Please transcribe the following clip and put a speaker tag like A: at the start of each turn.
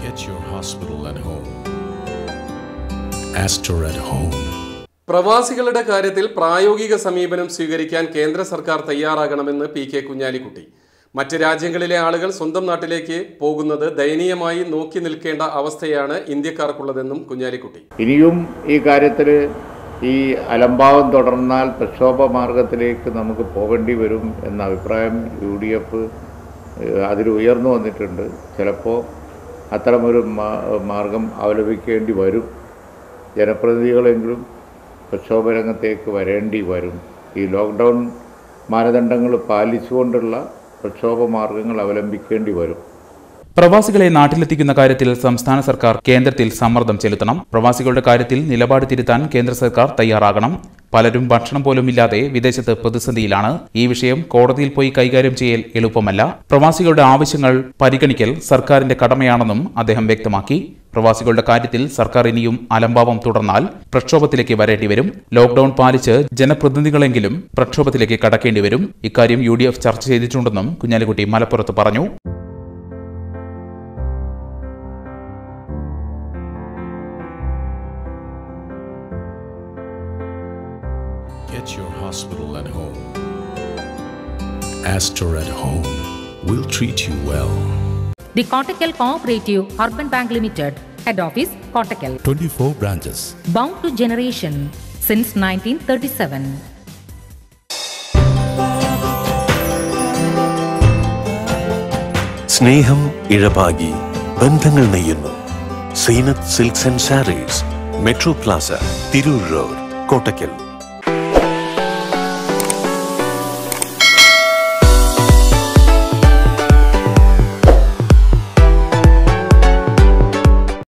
A: Get your hospital at home. Astor at home.
B: പ്രവാസികളുടെ കാര്യത്തിൽ പ്രായോഗിക സമീപനം സ്വീകരിക്കാൻ കേന്ദ്ര സർക്കാർ തയ്യാറാകണമെന്ന് പി കെ കുഞ്ഞാലിക്കുട്ടി മറ്റ് രാജ്യങ്ങളിലെ ആളുകൾ സ്വന്തം നാട്ടിലേക്ക് പോകുന്നത് ദയനീയമായി നോക്കി നിൽക്കേണ്ട അവസ്ഥയാണ് ഇന്ത്യക്കാർക്കുള്ളതെന്നും കുഞ്ഞാലിക്കുട്ടി
C: ഇനിയും ഈ കാര്യത്തിൽ ഈ അലംഭാവം തുടർന്നാൽ പ്രക്ഷോഭ മാർഗത്തിലേക്ക് നമുക്ക് പോകേണ്ടി വരും എന്ന അഭിപ്രായം യു ഡി എഫ് അതിൽ ഉയർന്നു വന്നിട്ടുണ്ട് ചിലപ്പോൾ അത്തരമൊരു മാ- മാർഗം അവലംബിക്കേണ്ടി വരും ജനപ്രതിനിധികളെങ്കിലും പ്രക്ഷോഭ രംഗത്തേക്ക് വരേണ്ടി വരും ഈ ലോക്ക്ഡൗൺ മാനദണ്ഡങ്ങൾ പാലിച്ചുകൊണ്ടുള്ള പ്രക്ഷോഭ മാർഗങ്ങൾ അവലംബിക്കേണ്ടി വരും
D: പ്രവാസികളെ നാട്ടിലെത്തിക്കുന്ന കാര്യത്തിൽ സംസ്ഥാന സർക്കാർ കേന്ദ്രത്തിൽ സമ്മർദ്ദം ചെലുത്തണം പ്രവാസികളുടെ കാര്യത്തിൽ നിലപാട് തിരുത്താൻ കേന്ദ്ര സർക്കാർ തയ്യാറാകണം പലരും ഭക്ഷണം പോലും ഇല്ലാതെ വിദേശത്ത് പ്രതിസന്ധിയിലാണ് ഈ വിഷയം കോടതിയിൽ പോയി കൈകാര്യം ചെയ്യൽ എളുപ്പമല്ല പ്രവാസികളുടെ ആവശ്യങ്ങൾ പരിഗണിക്കൽ സർക്കാരിന്റെ കടമയാണെന്നും അദ്ദേഹം വ്യക്തമാക്കി പ്രവാസികളുടെ കാര്യത്തിൽ സർക്കാർ ഇനിയും അലംഭാവം തുടർന്നാൽ പ്രക്ഷോഭത്തിലേക്ക് വരേണ്ടി വരും ലോക്ഡൌൺ പാലിച്ച് ജനപ്രതിനിധികളെങ്കിലും പ്രക്ഷോഭത്തിലേക്ക് കടക്കേണ്ടി വരും ഇക്കാര്യം യു ചർച്ച ചെയ്തിട്ടുണ്ടെന്നും കുഞ്ഞാലിക്കുട്ടി മലപ്പുറത്ത് പറഞ്ഞു
A: Get your hospital at home. Astor at home. We'll treat you well.
E: The Kottakkal Cooperative Urban Bank Limited, Head Office, Kottakkal.
F: 24 branches.
E: Bound to generation since 1937.
G: സ്നേഹം ഇഴപാകി ബന്ധങ്ങൾ നെയ്യുന്നു Zeenath silks and sarees metro plaza Tirur road Kottakkal